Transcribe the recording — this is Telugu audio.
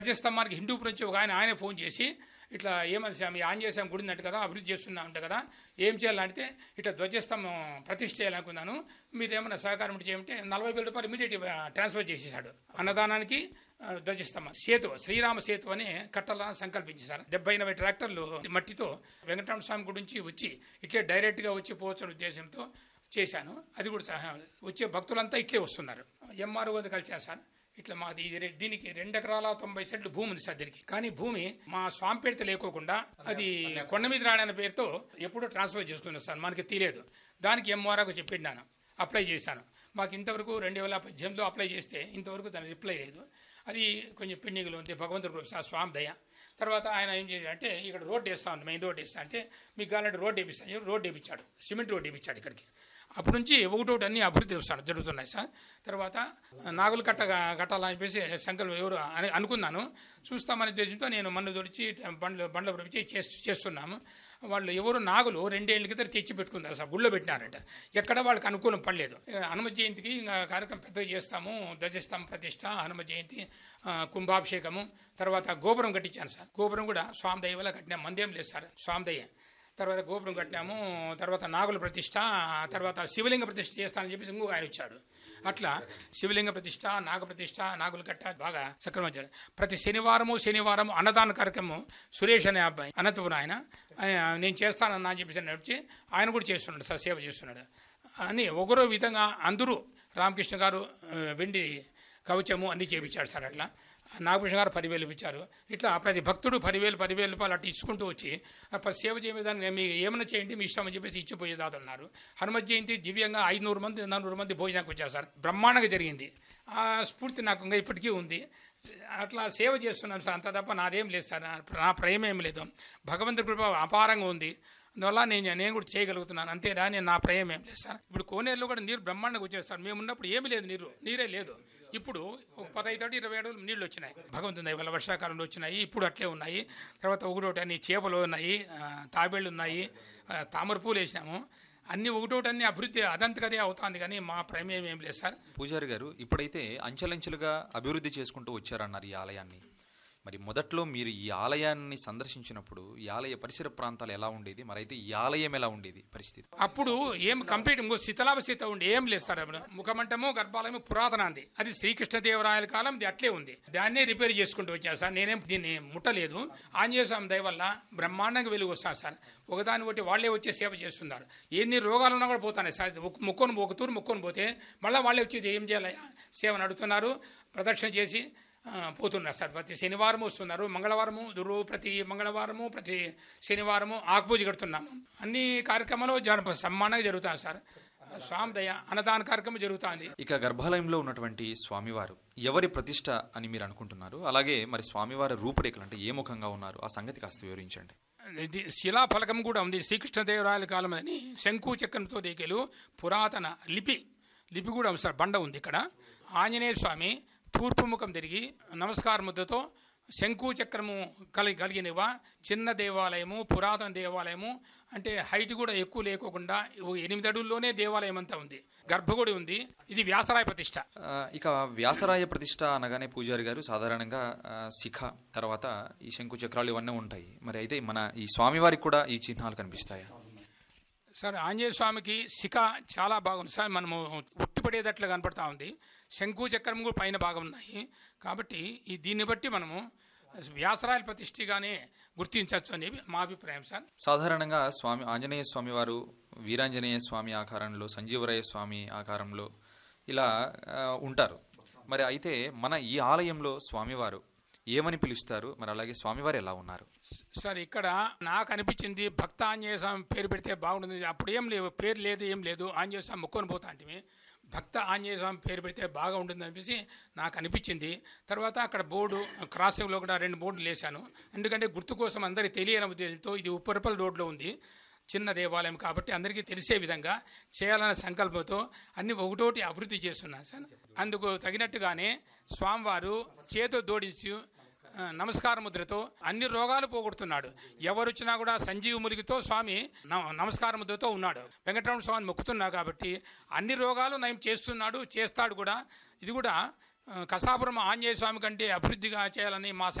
ధ్వజస్తంభానికి హిందూపురం నుంచి ఒక ఆయన ఆయనే ఫోన్ చేసి ఇట్లా ఏమని స్వామి ఆంజనేయ స్వామి గుడి ఉన్నట్టు కదా అభివృద్ధి చేస్తున్నా ఉంటే కదా ఏం చేయాలంటే ఇట్లా ధ్వజస్తంభం ప్రతిష్ఠ చేయాలనుకున్నాను మీరు ఏమైనా సహకారం ఉంటే చేయమంటే నలభై వేల రూపాయలు ఇమీడియట్ ట్రాన్స్ఫర్ చేసేసాడు అన్నదానానికి ఆ, ధ్వజస్తంభం సేతు శ్రీరామ సేతు అని కట్టాలని సంకల్పించేశారు డెబ్బై ఎనభై ట్రాక్టర్లు మట్టితో వెంకటరమణ స్వామి గుడి నుంచి వచ్చి ఇట్లే డైరెక్ట్గా వచ్చి పోవచ్చని ఉద్దేశంతో చేశాను అది కూడా సహా- వచ్చే భక్తులంతా ఇట్లే వస్తున్నారు ఎంఆర్ఓ కలిసాను సార్ ఇట్లా మాది ఇది రె- దీనికి రెండు ఎకరాల తొంభై సెంట్లు భూమి ఉంది సార్ దీనికి కానీ భూమి మా స్వామి పేరుతో లేకోకుండా అది కొండ మీద రాడన్న పేరుతో ఎప్పుడో ట్రాన్స్ఫర్ చేసుకున్నాను సార్ మనకి తెలియదు దానికి ఎంఆర్ఓకి చెప్పిన్నాను అప్లై చేశాను మాకు ఇంతవరకు రెండు వేల పద్దెనిమిదిలో అప్లై చేస్తే ఇంతవరకు దాని రిప్లై లేదు అది కొంచెం పెండింగ్లో ఉంది భగవంతుడు కృప, ఆ స్వామి దయ తర్వాత ఆయన ఏం చేశాడంటే ఇక్కడ రోడ్ వేస్తా ఉంది మెయిన్ రోడ్ వేస్తా అంటే మీకు కావాలంటే రోడ్ వేపిస్తాను రోడ్ వేపించాడు సిమెంట్ రోడ్ వేపించాడు ఇక్కడికి అప్పటి నుంచి ఒకటోటి అన్ని అభివృద్ధి వస్తాను జరుగుతున్నాయి సార్ తర్వాత నాగులు కట్ట కట్టాలని చెప్పేసి సంకల్పం ఎవరు అని అనుకున్నాను చూస్తామనే ఉద్దేశంతో నేను మన్ను దొరిచి బండ్లు బండ్ల పిలిచి చేస్తూ చేస్తున్నాము వాళ్ళు ఎవరు నాగులు రెండేళ్ల క్రితం తెచ్చి పెట్టుకున్నారు సార్ గుళ్ళో పెట్టినారట ఎక్కడ వాళ్ళకి అనుకూలం పడలేదు హనుమ జయంతికి ఇంకా కార్యక్రమం పెద్దగా చేస్తాము ధ్వజస్తంభ ప్రతిష్ట హనుమ జయంతి ఆ, కుంభాభిషేకము తర్వాత గోపురం కట్టించాను సార్ గోపురం కూడా స్వామి దయ వల్ల కట్టినా మందేం లేదు సార్ స్వామి దయ తర్వాత గోపురం కట్టినాము తర్వాత నాగుల ప్రతిష్ట తర్వాత శివలింగ ప్రతిష్ట చేస్తానని చెప్పేసి ఇంకొక ఆయన వచ్చాడు అట్లా శివలింగ ప్రతిష్ట నాగ ప్రతిష్ట నాగుల కట్ట బాగా సక్రమించాడు ప్రతి శనివారము శనివారము అన్నదాన కార్యక్రమం సురేష్ అనే అబ్బాయి అనంతపురం ఆయన ఆయన నేను చేస్తానన్నా అని చెప్పేసి నడిచి ఆయన కూడా చేస్తున్నాడు సార్ సేవ చేస్తున్నాడు అని ఒకరో విధంగా అందరూ రామకృష్ణ గారు ఆ, వెండి కవచము అన్నీ చేపించాడు సార్ అట్లా నాగభూషణ గారు పదివేలు ఇచ్చారు ఇట్లా ప్రతి భక్తుడు పదివేలు పదివేలు రూపాయలు అట్లా ఇచ్చుకుంటూ వచ్చి అప్పుడు సేవ చేయడానికి మీకు ఏమైనా చేయండి మీ ఇష్టం అని చెప్పేసి ఇచ్చిపోయేదాదు అన్నారు హనుమత్ జయంతి దివ్యంగా ఐదునూరు మంది నానూరు మంది భోజనానికి వచ్చారు సార్ బ్రహ్మాండంగా జరిగింది ఆ స్ఫూర్తి నాకు ఇంకా ఇప్పటికీ ఉంది అట్లా సేవ చేస్తున్నాను సార్ అంత తప్ప నాదేం లేదు సార్ నా- నా ప్రేమ ఏం లేదు భగవంతుడి కృప అపారంగా ఉంది అందువల్ల నేను నేను కూడా చేయగలుగుతున్నాను అంతేనా నేను నా ప్రయం ఏం లేదు సార్ ఇప్పుడు కోనేరులో కూడా నీరు బ్రహ్మాండంగా వచ్చేస్తారు మేము ఉన్నప్పుడు ఏమీ లేదు నీరు నీరే లేదు ఇప్పుడు ఒక పదహైదు అడుగు ఇరవై అడుగులు నీళ్లు వచ్చినాయి భగవంతుని దయ వల్ల వర్షాకాలంలో వచ్చినాయి ఇప్పుడు అట్లే ఉన్నాయి తర్వాత ఒకటోటి అన్ని చేపలు ఉన్నాయి ఆ, తాబేళ్ళు ఉన్నాయి ఆ, తామర పూలు వేసినాము అన్ని ఒకటోటి అన్ని అభివృద్ధి అదంతకదే అవుతుంది కానీ మా ప్రమేయం ఏం లేదు సార్ పూజారి గారు ఇప్పుడైతే అంచెలంచెలుగా అభివృద్ధి చేసుకుంటూ వచ్చారన్నారు ఈ ఆలయాన్ని మరి మొదట్లో మీరు ఈ ఆలయాన్ని సందర్శించినప్పుడు ఈ ఆలయ పరిసర ప్రాంతాలు ఎలా ఉండేది మరి అయితే ఈ ఆలయం ఎలా ఉండేది పరిస్థితి అప్పుడు ఏం కంప్లీట్ ఇంకో శిథిలావస్థిత ఉండి ఏం లేదు సార్ అప్పుడు ముఖమంటము గర్భాలయము పురాతనాంది అది శ్రీకృష్ణదేవరాయల కాలం ఇది అట్లే ఉంది దాన్నే రిపేర్ చేసుకుంటూ వచ్చాను సార్ నేనేం దీన్ని ముట్టలేదు ఆంజనేయ స్వామి దయ వల్ల బ్రహ్మాండంగా వెలుగు వస్తాను సార్ ఒకదాని ఒకటి వాళ్ళే వచ్చి సేవ చేస్తున్నారు ఎన్ని రోగాలు ఉన్నా కూడా పోతాయి సార్ ఒక మొక్కను ఒక తూరు మొక్కను పోతే మళ్ళీ వాళ్ళే వచ్చి ఏం చేయాలయ్యా సేవ నడుతున్నారు ప్రదక్షిణ చేసి ఆ, పోతున్నారు సార్ ప్రతి శనివారం వస్తున్నారు మంగళవారము దురు ప్రతి మంగళవారము ప్రతి శనివారము ఆకుపూజ కడుతున్నాము అన్ని కార్యక్రమాలు జర సమ్మానంగా జరుగుతాయి సార్ స్వామి దయ అన్నదాన కార్యక్రమం జరుగుతుంది ఇక గర్భాలయంలో ఉన్నటువంటి స్వామివారు ఎవరి ప్రతిష్ట అని మీరు అనుకుంటున్నారు అలాగే మరి స్వామివారి రూపురేఖలు అంటే ఏ ముఖంగా ఉన్నారు ఆ సంగతి కాస్త వివరించండి ఇది శిలాఫలకం కూడా ఉంది శ్రీకృష్ణదేవరాయల కాలం అని శంకు చక్రంతో దేకెలు పురాతన లిపి లిపి కూడా ఉంది సార్ బండ ఉంది ఇక్కడ ఆంజనేయ స్వామి తూర్పు ముఖం తిరిగి నమస్కార ముద్దతో శంకు చక్రము కలిగి కలిగినవా చిన్న దేవాలయము పురాతన దేవాలయము అంటే హైట్ కూడా ఎక్కువ లేకోకుండా ఓ ఎనిమిది అడుగుల్లోనే దేవాలయం అంతా ఉంది గర్భగుడి ఉంది ఇది వ్యాసరాయ ప్రతిష్ట ఆ, ఇక వ్యాసరాయ ప్రతిష్ట అనగానే పూజారి గారు సాధారణంగా ఆ, శిఖ తర్వాత ఈ శంకు చక్రాలు ఇవన్నీ ఉంటాయి మరి అయితే మన ఈ స్వామివారికి కూడా ఈ చిహ్నాలు కనిపిస్తాయా సార్ ఆంజనేయ స్వామికి శిఖ చాలా బాగుంది సార్ మనము ఉట్టిపడేటట్లు కనపడతా ఉంది శంకు చక్రం కూడా పైన భాగం ఉన్నాయి కాబట్టి ఈ దీన్ని బట్టి మనము వ్యాసరాయల ప్రతిష్ఠగానే గుర్తించవచ్చు అని మా అభిప్రాయం సార్ సాధారణంగా స్వామి ఆంజనేయ స్వామి వారు వీరాంజనేయ స్వామి ఆకారంలో సంజీవరాయ స్వామి ఆకారంలో ఇలా ఆ, ఉంటారు మరి అయితే మన ఈ ఆలయంలో స్వామివారు ఏమని పిలుస్తారు మరి అలాగే స్వామివారు ఎలా ఉన్నారు సార్ ఇక్కడ నాకు అనిపించింది భక్త ఆంజనేయ స్వామి పేరు పెడితే బాగుంటుంది అప్పుడు ఏం లేవు పేరు లేదు ఏం లేదు ఆంజనేయ స్వామి మొక్కొని పోతా అంటే భక్త ఆంజనేయ స్వామి పేరు పెడితే బాగా ఉంటుంది అనిపించి నాకు అనిపించింది తర్వాత అక్కడ బోర్డు క్రాసింగ్లో కూడా రెండు బోర్డులు వేశాను ఎందుకంటే గుర్తు కోసం అందరికీ తెలియని ఉద్దేశంతో ఇది ఉప్పరపల్లి రోడ్లో ఉంది చిన్న దేవాలయం కాబట్టి అందరికీ తెలిసే విధంగా చేయాలనే సంకల్పంతో అన్ని ఒకటోటి అభివృద్ధి చేస్తున్నాను సార్ అందుకు తగినట్టుగానే స్వామివారు చేతో జోడించి ఆ, నమస్కార ముద్రతో అన్ని రోగాలు పోగొడుతున్నాడు ఎవరు వచ్చినా కూడా సంజీవ ములిగితో స్వామి న- నమస్కార ముద్రతో ఉన్నాడు వెంకటరమణ స్వామి మొక్కుతున్నా కాబట్టి అన్ని రోగాలు నయం చేస్తున్నాడు చేస్తాడు కూడా ఇది కూడా ఆ, కసాపురం ఆంజనేయ స్వామి కంటే అభివృద్ధిగా చేయాలని మా